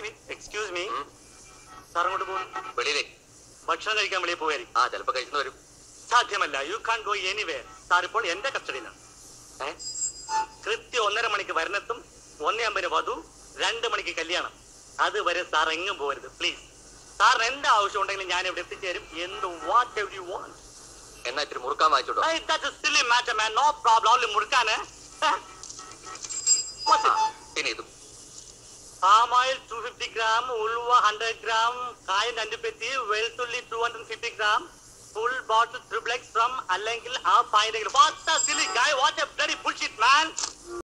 Excuse me ഉം. Sir അങ്ങോട്ട് പോകുന്നു വെളിയിലേക്ക് ഭക്ഷണം കഴിക്കാൻ വെളിയിൽ പോയായിരിക്കും ആ ചിലപ്പോ കഴിച്ചു വരും സാധ്യമല്ല you can go anyway sir ഇപ്പോൾ എന്റെ കസ്റ്റഡിയിലാണ് ഏ? കൃത്യം ഒന്നര മണിക്ക് വരണത്തും ഒന്നേ അമ്പതിന് വധു രണ്ട് മണിക്ക് കല്യാണം അതുവരെ സാർ എങ്ങും പോകരുത് പ്ലീസ് സാറിന് എന്ത് ആവശ്യം ഉണ്ടെങ്കിലും ഞാൻ ഇവിടെ എത്തിച്ചേരും എന്ത് വാട്ട് എവർ യു വാണ്ട് എന്നാ ഇത്തിരി മുറുക്കാൻ വാങ്ങിച്ചോട്ടോ that's a silly matter man no problem only മുറുക്കാന് പിന്നെ ഇതും palm oil two fifty gram ഉലുവ ഹൺഡ്രഡ് ഗ്രാം കായം രണ്ട് പെറ്റി വെളുത്തുള്ളി two hundred fifty gram full bottle triplex from അല്ലെങ്കിൽ ആ ഫൈൻഡെങ്കിലും what silly guy what a bloody bullshit man